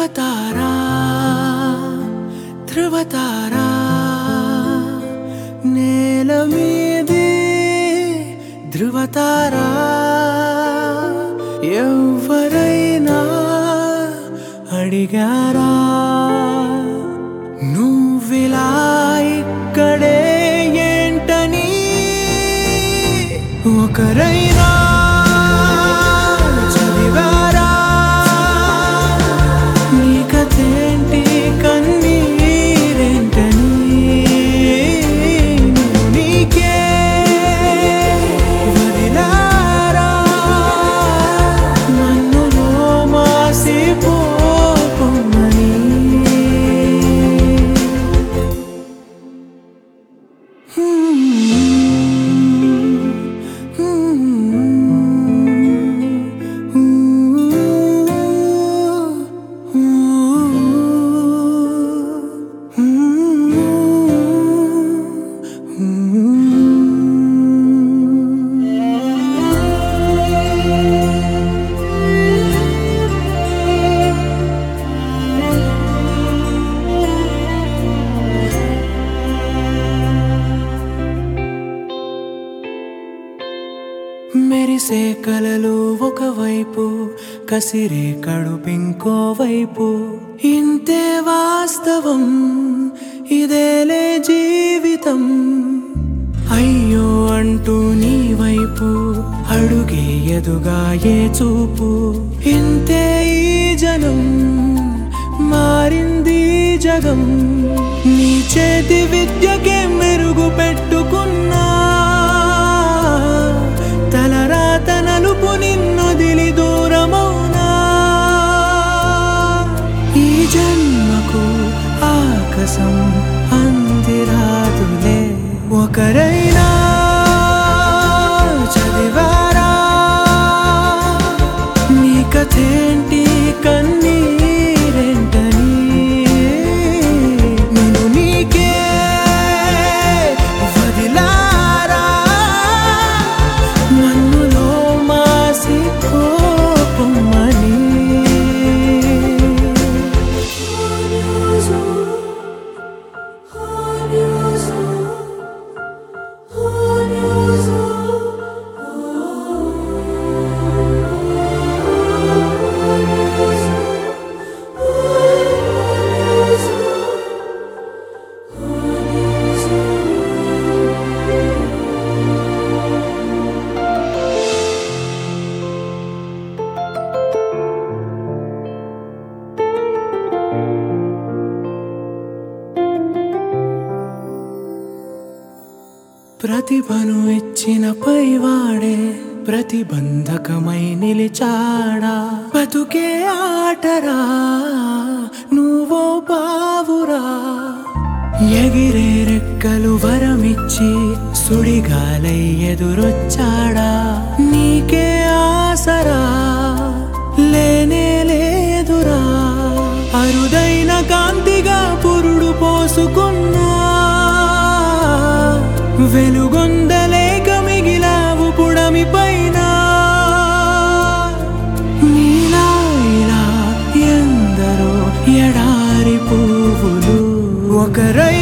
ధృవతారా ధృవతారా నేల మీది ధృవతారా ఎవరైనా అడిగారా నువ్విలా ఇక్కడే ఏంటని ఒకరైనా చదివారా నీ కథేంటి కన్నీరేంటని నువ్వు నీకే వదిలారా నన్నులో మాసిపోమని మెరిసే కలలు ఒకవైపు కసిరే కడుపింకోవైపు ఇంతే వాస్తవం ఇదేలే జీవితం అయ్యో అంటూ నీ వైపు అడుగే ఎదుగా ఏ చూపు ఇంతే ఈ జనం మారింది జగం నీ చేతి విద్యకే మెరుగు పెట్టుకున్నా తలరాత నలుపు నిన్నొదిలి దూరమౌనా ఈ జన్మకు ఆకాశం అందిరాదులే ఒకరైనా చదివారా నీ కథేంటి కన్నీరేంటని నేను నీకే వదిలారా నన్నులో మాసి కోపమని ప్రతిభను ఇచ్చిన పైవాడే ప్రతిబంధకమై నిలిచాడా బతుకే ఆటరా నువ్వో బావురా ఎగిరే రెక్కలు వరమిచ్చి సుడిగాలై ఎదురొచ్చాడా నీకే ఆసరా లేనే లేదురా అరుదైన కాంతిగా పురుడు పోసుకున్నా వెలుగొందలేక మిగిలావు పుడమి పైన నీలా ఇలా ఎందరో ఎడారి పువ్వులు ఒకరై